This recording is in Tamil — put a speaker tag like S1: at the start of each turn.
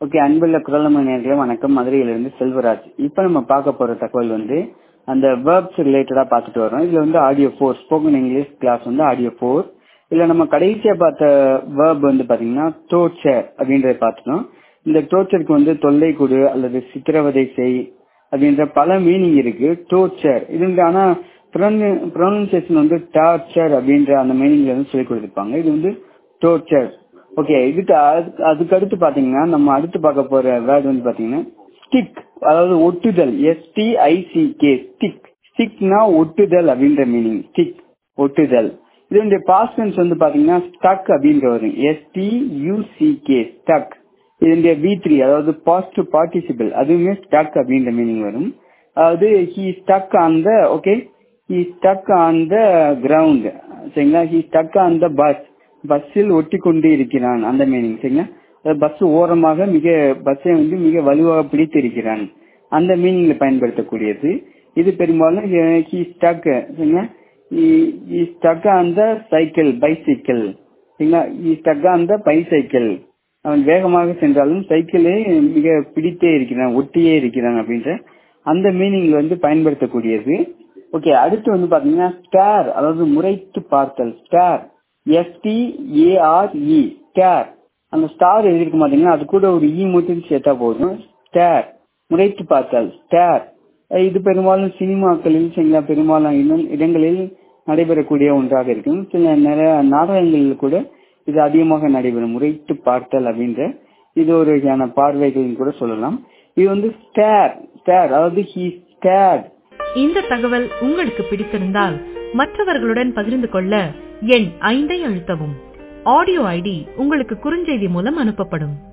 S1: ஓகே அன்புள்ள குரலம நேர்களே வணக்கம் மதுரையிலிருந்து செல்வராஜ் இப்போ நம்ம பார்க்க போற தகவல் வந்து அந்த வேர்ப்ஸ் ரிலேட்டடா பார்த்துட்டு வரோம் இதுல வந்து audio four spoken English class வந்து ஆடியோ ஃபோர் இதுல நம்ம கடைசியா பார்த்த வேர்ப் வந்து பாத்தீங்கன்னா டோர்ச்சர் அப்படின்றத பார்த்துட்டோம் இந்த டோர்ச்சருக்கு வந்து தொல்லை கொடு அல்லது சித்திரவதை செய் அப்படின்ற பல மீனிங் இருக்கு டோர்ச்சர் இது வந்து ஆனா ப்ரொனன்சியேஷன் வந்து டார்ச்சர் அப்படின்ற அந்த மீனிங்ல வந்து சொல்லி கொடுத்துருப்பாங்க இது வந்து டோர்ச்சர் ஓகே இதுக்கு அதுக்கு அடுத்து பாத்தீங்கன்னா நம்ம அடுத்து பார்க்க போற வேர்டு வந்து பாத்தீங்கன்னா ஸ்டிக் அதாவது ஒட்டுதல் எஸ்டிஐசிகே ஸ்டிக் ஸ்டிக்னா ஒட்டுதல் அப்படின்ற மீனிங் ஸ்டிக் ஒட்டுதல் இதனுடைய பாஸ்ட் டென்ஸ் வந்து பாத்தீங்கன்னா ஸ்டக் அப்படின்ற வரும் எஸ்டியூசிகே ஸ்டக் இதனுடைய வி த்ரீ அதாவது பாஸ்ட் பார்ட்டிசிபிள் அதுவுமே ஸ்டக் அப்படின்ற மீனிங் வரும் அதாவது he stuck on the okay he stuck on the ground சரிங்களா he stuck on the bus பஸ்ஸில் ஒட்டி கொண்டு இருக்கிறான் அந்த மீனிங் சரிங்களா பஸ் ஓரமாக மிக பஸ்ஸை வந்து மிக வலுவாக பிடித்து இருக்கிறான் அந்த மீனிங்ல பயன்படுத்தக்கூடியது இது பெரும்பாலும் ஹி ஸ்டக் சரிங்களா he stuck on the cycle bicycle சரிங்களா he stuck on the bicycle அவன் வேகமாக சென்றாலும் சைக்கிளே மிக பிடித்தே இருக்கிறான் ஒட்டியே இருக்கிறான் அப்படின்ற அந்த மீனிங்ல வந்து பயன்படுத்தக்கூடியது ஓகே அடுத்து வந்து பாத்தீங்கன்னா ஸ்டார் அதாவது முறைத்து பார்த்தல் ஸ்டார் எஸ்டிஏஆர்இ ஸ்டார் அந்த ஸ்டார் எழுதிருக்க மாட்டீங்கன்னா அது கூட ஒரு இ மட்டும் சேர்த்தா போதும் ஸ்டார் முறைத்து பார்த்தல் ஸ்டார் இது பெரும்பாலும் சினிமாக்களில் சில பெரும்பாலான இடங்களில் நடைபெறக்கூடிய ஒன்றாக இருக்கும் சில நிறைய நாடகங்களில் கூட இது அதிகமாக நடைபெறும் முறைத்து பார்த்தல் அப்படின்ற இது ஒரு வகையான பார்வைகள் கூட சொல்லலாம் இது வந்து ஸ்டார் ஸ்டார் அதாவது ஹி ஸ்டார்
S2: இந்த தகவல் உங்களுக்கு பிடித்திருந்தால் மற்றவர்களுடன் பகிர்ந்து கொள்ள எண் ஐந்தை அழுத்தவும் ஆடியோ ஐடி உங்களுக்கு குறுஞ்செய்தி மூலம் அனுப்பப்படும்